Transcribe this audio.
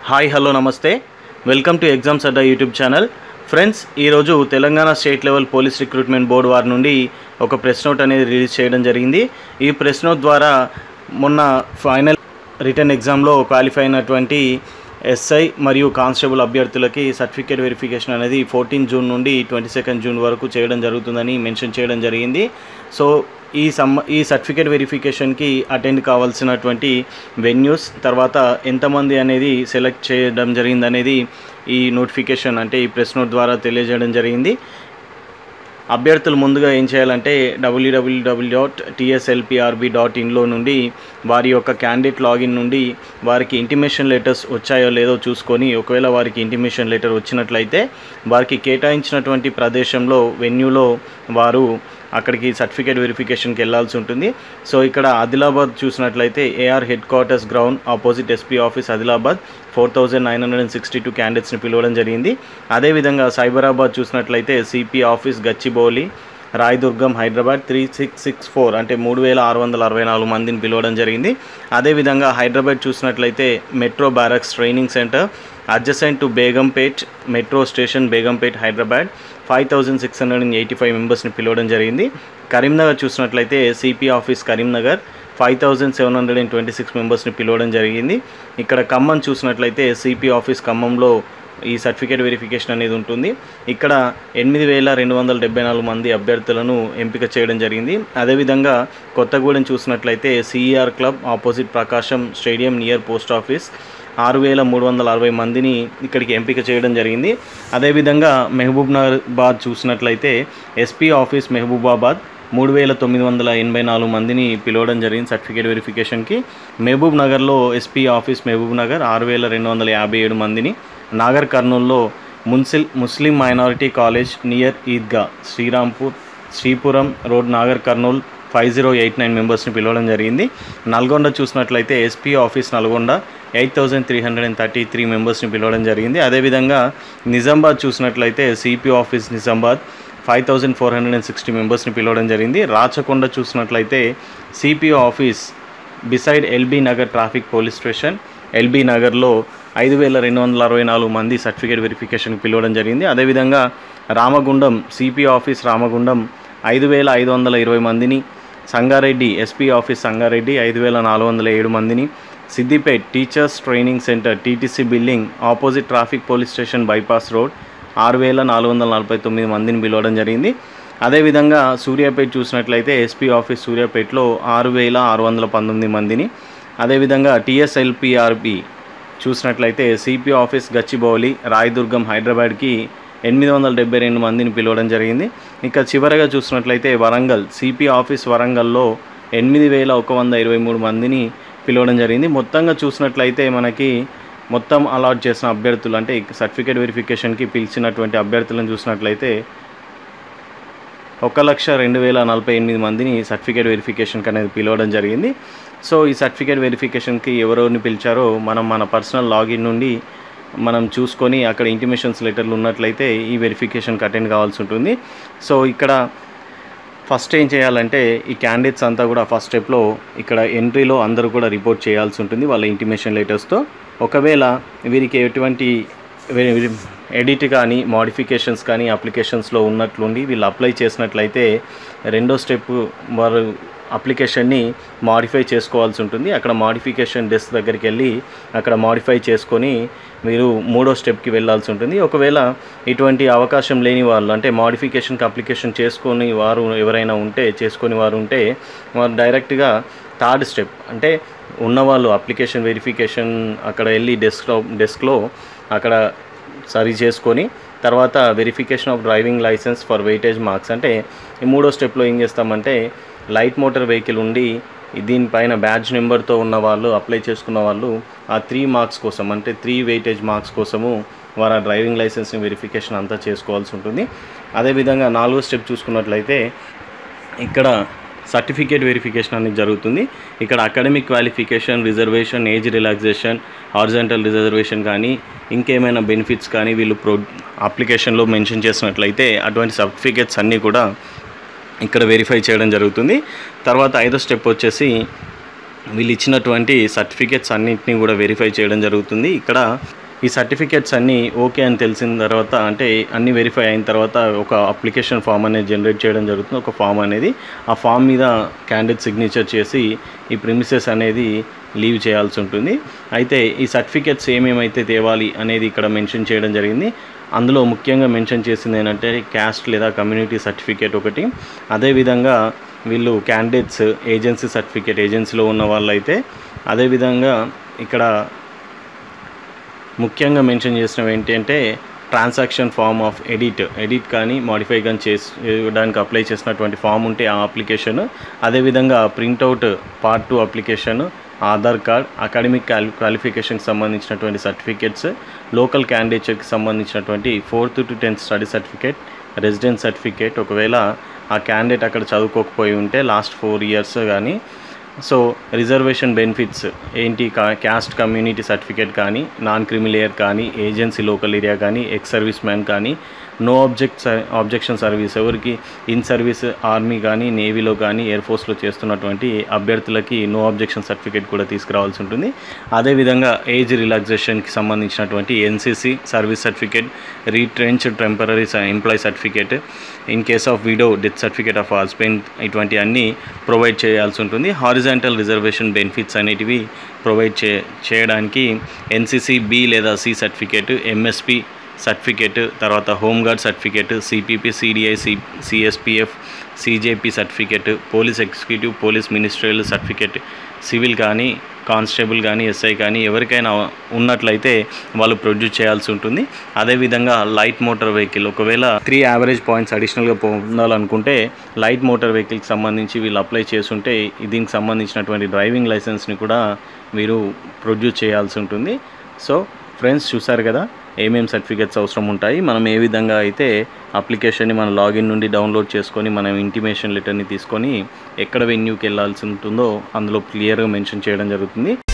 hi hello namaste welcome to exams Adda YouTube channel friends ఈరోజు Telangana state level police recruitment board వారి నుండి ఒక press note అనేది రిలీజ్ చేయడం జరిగింది ఈ ప్రెస్ నోట్ ద్వారా మొన్న ఫైనల్ రిటర్న్ ఎగ్జామ్లో క్వాలిఫై అయినటువంటి ఎస్ఐ మరియు కానిస్టేబుల్ అభ్యర్థులకి సర్టిఫికేట్ వెరిఫికేషన్ అనేది ఫోర్టీన్ జూన్ నుండి ట్వంటీ సెకండ్ జూన్ వరకు చేయడం జరుగుతుందని మెన్షన్ చేయడం జరిగింది సో ఈ సమ్ ఈ సర్టిఫికేట్ వెరిఫికేషన్కి అటెండ్ కావాల్సినటువంటి వెన్యూస్ తర్వాత ఎంతమంది అనేది సెలెక్ట్ చేయడం జరిగింది అనేది ఈ నోటిఫికేషన్ అంటే ఈ ప్రెస్ నోట్ ద్వారా తెలియజేయడం జరిగింది అభ్యర్థులు ముందుగా ఏం చేయాలంటే డబ్ల్యూడబ్ల్యూడబ్ల్యూ డాట్ టీఎస్ఎల్పిఆర్బి డాట్ ఇన్లో నుండి వారి యొక్క క్యాండిడేట్ లాగిన్ నుండి వారికి ఇంటిమేషన్ లెటర్స్ వచ్చాయో లేదో చూసుకొని ఒకవేళ వారికి ఇంటిమేషన్ లెటర్ వచ్చినట్లయితే వారికి కేటాయించినటువంటి ప్రదేశంలో వెన్యూలో వారు అక్కడికి సర్టిఫికేట్ వెరిఫికేషన్కి వెళ్ళాల్సి ఉంటుంది సో ఇక్కడ ఆదిలాబాద్ చూసినట్లయితే AR headquarters ground opposite SP office Adilabad four thousand nine hundred and sixty two క్యాండిడేట్స్ని పిలవడం జరిగింది అదేవిధంగా సైబరాబాద్ చూసినట్లయితే CP office Gachibowli Rayadurgam Hyderabad three six six four అంటే మూడు వేల ఆరు వందల అరవై నాలుగు మందిని పిలవడం జరిగింది అదేవిధంగా హైదరాబాద్ చూసినట్లయితే metro barracks training centre adjacent to Begumpet metro station Begumpet Hyderabad five thousand six hundred and eighty five మెంబర్స్ని పిలవడం జరిగింది కరీంనగర్ చూసినట్లయితే CP office Karimnagar five thousand seven hundred and twenty six మెంబర్స్ని పిలవడం జరిగింది ఇక్కడ ఖమ్మం చూసినట్లయితే సిపి ఆఫీస్ ఖమ్మంలో ఈ సర్టిఫికేట్ వెరిఫికేషన్ అనేది ఉంటుంది ఇక్కడ ఎనిమిది వేల రెండు వందల డెబ్బై నాలుగు మంది అభ్యర్థులను ఎంపిక చేయడం జరిగింది అదేవిధంగా కొత్తగూడెం చూసినట్లయితే CER club opposite Prakasam stadium near post office ఆరు వేల మూడు వందల అరవై మందిని ఇక్కడికి ఎంపిక చేయడం జరిగింది అదేవిధంగా మహబూబ్ నగర్బాద్ చూసినట్లయితే ఎస్పీ ఆఫీస్ మహబూబాబాద్ మూడు వేల తొమ్మిది వందల ఎనభై నాలుగు మందిని పిలవడం జరిగింది సర్టిఫికేట్ వెరిఫికేషన్కి మహబూబ్ నగర్లో ఎస్పీ ఆఫీస్ మహబూబ్ నగర్ ఆరు వేల రెండు వందల యాభై ఏడు మందిని నాగర్ కర్నూల్లో మున్సిల్ Muslim minority college near Eidgah Srirampur Sripuram road Nagar Kurnool five zero eight nine మెంబర్స్ని పిలవడం జరిగింది నల్గొండ చూసినట్లయితే SP office Nalgonda eight thousand three hundred and thirty three మెంబర్స్ని పిలవడం జరిగింది అదేవిధంగా నిజామాబాద్ చూసినట్లయితే CP office Nizamabad five thousand four hundred and sixty మెంబర్స్ని పిలవడం జరిగింది రాచకొండ చూసినట్లయితే CPO office beside LB Nagar traffic police station LB నగర్లో ఐదు వేల రెండు వందల అరవై నాలుగు మంది సర్టిఫికేట్ వెరిఫికేషన్కి పిలవడం జరిగింది అదేవిధంగా రామగుండం సిపి ఆఫీస్ రామగుండం ఐదు వేల ఐదు వందల ఇరవై మందిని సంగారెడ్డి ఎస్పీ ఆఫీస్ సంగారెడ్డి ఐదు వేల నాలుగు వందల ఏడు మందిని Siddipet teachers training centre TTC building opposite traffic police station bypass road ఆరు వేల నాలుగు వందల నలభై తొమ్మిది మందిని పిలవడం జరిగింది అదేవిధంగా సూర్యాపేట చూసినట్లయితే ఎస్పీ ఆఫీస్ సూర్యాపేటలో ఆరు వేల ఆరు వందల పంతొమ్మిది మందిని అదేవిధంగా టీఎస్ఎల్పిఆర్బి చూసినట్లయితే సిపి ఆఫీస్ గచ్చిబౌలి రాయదుర్గం హైదరాబాద్కి ఎనిమిది వందల డెబ్బై రెండు మందిని పిలవడం జరిగింది ఇక చివరగా చూసినట్లయితే వరంగల్ సిపి ఆఫీస్ వరంగల్లో ఎనిమిది వేల ఒక వంద ఇరవై మూడు మందిని పిలవడం జరిగింది మొత్తంగా చూసినట్లయితే మనకి మొత్తం అలాట్ చేసిన అభ్యర్థులు అంటే సర్టిఫికేట్ వెరిఫికేషన్కి పిలిచినటువంటి అభ్యర్థులను చూసినట్లయితే ఒక లక్ష రెండు వేల నలభై ఎనిమిది మందిని సర్టిఫికేట్ వెరిఫికేషన్కి అనేది పిలవడం జరిగింది సో ఈ సర్టిఫికేట్ వెరిఫికేషన్కి ఎవరెవరిని పిలిచారో మనం మన పర్సనల్ లాగిన్ నుండి మనం చూసుకొని అక్కడ ఇంటిమేషన్స్ లెటర్లు ఉన్నట్లయితే ఈ వెరిఫికేషన్కి అటెండ్ కావాల్సి ఉంటుంది సో ఇక్కడ ఫస్ట్ ఏం చేయాలంటే ఈ క్యాండిడేట్స్ అంతా కూడా ఫస్ట్ స్టెప్లో ఇక్కడ ఎంట్రీలో అందరూ కూడా రిపోర్ట్ చేయాల్సి ఉంటుంది వాళ్ళ ఇంటిమేషన్ లెటర్స్తో ఒకవేళ వీరికి ఎటువంటి ఎడిట్ కానీ మోడిఫికేషన్స్ కానీ అప్లికేషన్స్లో ఉన్నట్లుండి వీళ్ళు అప్లై చేసినట్లయితే రెండో స్టెప్ వారు అప్లికేషన్ని మాడిఫై చేసుకోవాల్సి ఉంటుంది అక్కడ మాడిఫికేషన్ డెస్క్ దగ్గరికి వెళ్ళి అక్కడ మాడిఫై చేసుకొని మీరు మూడో స్టెప్కి వెళ్ళాల్సి ఉంటుంది ఒకవేళ ఇటువంటి అవకాశం లేని వాళ్ళు అంటే మాడిఫికేషన్కి అప్లికేషన్ చేసుకొని వారు ఎవరైనా ఉంటే చేసుకొని వారు ఉంటే వారు డైరెక్ట్గా థర్డ్ స్టెప్ అంటే ఉన్నవాళ్ళు అప్లికేషన్ వెరిఫికేషన్ అక్కడ వెళ్ళి డెస్క్లో డెస్క్లో అక్కడ సరి చేసుకొని తర్వాత verification of driving licence for weightage marks అంటే ఈ మూడో స్టెప్లో ఏం చేస్తామంటే లైట్ మోటార్ వెహికల్ ఉండి దీనిపైన బ్యాడ్జ్ నెంబర్తో ఉన్న వాళ్ళు అప్లై చేసుకున్న వాళ్ళు ఆ త్రీ మార్క్స్ కోసం అంటే త్రీ వెయిటేజ్ మార్క్స్ కోసము వారు ఆ డ్రైవింగ్ లైసెన్స్ని వెరిఫికేషన్ అంతా చేసుకోవాల్సి ఉంటుంది అదేవిధంగా నాలుగో స్టెప్ చూసుకున్నట్లయితే ఇక్కడ సర్టిఫికేట్ వెరిఫికేషన్ అనేది జరుగుతుంది ఇక్కడ academic qualification reservation age relaxation horizontal reservation కానీ ఇంకేమైనా బెనిఫిట్స్ కానీ వీళ్ళు ప్రో అప్లికేషన్లో మెన్షన్ చేసినట్లయితే అటువంటి సర్టిఫికేట్స్ అన్నీ కూడా ఇక్కడ వెరిఫై చేయడం జరుగుతుంది తర్వాత ఐదో స్టెప్ వచ్చేసి వీళ్ళు ఇచ్చినటువంటి సర్టిఫికేట్స్ అన్నింటినీ కూడా వెరిఫై చేయడం జరుగుతుంది ఇక్కడ ఈ సర్టిఫికేట్స్ అన్నీ ఓకే అని తెలిసిన తర్వాత అంటే అన్నీ వెరిఫై అయిన తర్వాత ఒక అప్లికేషన్ ఫామ్ అనేది జనరేట్ చేయడం జరుగుతుంది ఒక ఫామ్ అనేది ఆ ఫామ్ మీద క్యాండిడేట్ సిగ్నేచర్ చేసి ఈ ప్రిమిసెస్ అనేది లీవ్ చేయాల్సి ఉంటుంది అయితే ఈ సర్టిఫికేట్స్ ఏమేమైతే తేవాలి అనేది ఇక్కడ మెన్షన్ చేయడం జరిగింది అందులో ముఖ్యంగా మెన్షన్ చేసింది ఏంటంటే క్యాస్ట్ లేదా కమ్యూనిటీ సర్టిఫికేట్ ఒకటి అదేవిధంగా వీళ్ళు క్యాండిడేట్స్ ఏజెన్సీ సర్టిఫికేట్ ఏజెన్సీలో ఉన్న వాళ్ళైతే అదేవిధంగా ఇక్కడ ముఖ్యంగా మెన్షన్ చేసినవి ఏంటంటే transaction form of edit edit కానీ మాడిఫై కానీ చేయడానికి అప్లై చేసినటువంటి ఫామ్ ఉంటే ఆ అప్లికేషన్ అదేవిధంగా printout part two application Aadhaar card academic quali క్వాలిఫికేషన్కి సంబంధించినటువంటి సర్టిఫికేట్స్ లోకల్ క్యాండిడేట్కి సంబంధించినటువంటి fourth to tenth study certificate residence certificate ఒకవేళ ఆ క్యాండిడేట్ అక్కడ చదువుకోకపోయి ఉంటే లాస్ట్ ఫోర్ ఇయర్స్ కానీ సో రిజర్వేషన్ బెనిఫిట్స్ ఏంటి కా క్యాస్ట్ కమ్యూనిటీ సర్టిఫికేట్ కానీ నాన్ క్రిమిలేయర్ కానీ ఏజెన్సీ లోకల్ ఏరియా కానీ ఎక్స్ సర్వీస్ మ్యాన్ కానీ నో ఆబ్జెక్ట్ ఆబ్జెక్షన్ సర్వీస్ ఎవరికి ఇన్ సర్వీస్ ఆర్మీ కానీ నేవీలో కానీ ఎయిర్ ఫోర్స్లో చేస్తున్నటువంటి అభ్యర్థులకి నో ఆబ్జెక్షన్ సర్టిఫికేట్ కూడా తీసుకురావాల్సి ఉంటుంది అదేవిధంగా ఏజ్ రిలాక్సేషన్కి సంబంధించినటువంటి NCC service certificate retrench temporary employ certificate in case of widow death certificate of husband ఇటువంటి అన్నీ ప్రొవైడ్ చేయాల్సి ఉంటుంది హారిజాంటల్ రిజర్వేషన్ బెనిఫిట్స్ అనేటివి ప్రొవైడ్ చే చేయడానికి ఎన్సీసీ బి లేదా సి సర్టిఫికేట్ ఎంఎస్పి సర్టిఫికేట్ తర్వాత home guard certificate CPP CDI C CSPF CJP certificate police executive police ministerial certificate civil కానీ కానిస్టేబుల్ కానీ ఎస్ఐ కానీ ఎవరికైనా ఉన్నట్లయితే వాళ్ళు ప్రొడ్యూస్ చేయాల్సి ఉంటుంది అదేవిధంగా లైట్ మోటార్ వెహికల్ ఒకవేళ త్రీ యావరేజ్ పాయింట్స్ అడిషనల్గా పొందాలనుకుంటే లైట్ మోటార్ వెహికల్కి సంబంధించి వీళ్ళు అప్లై చేస్తుంటే దీనికి సంబంధించినటువంటి డ్రైవింగ్ లైసెన్స్ని కూడా మీరు ప్రొడ్యూస్ చేయాల్సి ఉంటుంది సో ఫ్రెండ్స్ చూసారు కదా ఏమేం సర్టిఫికేట్స్ అవసరం ఉంటాయి మనం ఏ విధంగా అయితే అప్లికేషన్ని మన లాగిన్ నుండి డౌన్లోడ్ చేసుకొని మనం ఇంటిమేషన్ లెటర్ని తీసుకొని ఎక్కడ వెన్యూకి వెళ్ళాల్సి ఉంటుందో అందులో క్లియర్గా మెన్షన్ చేయడం జరుగుతుంది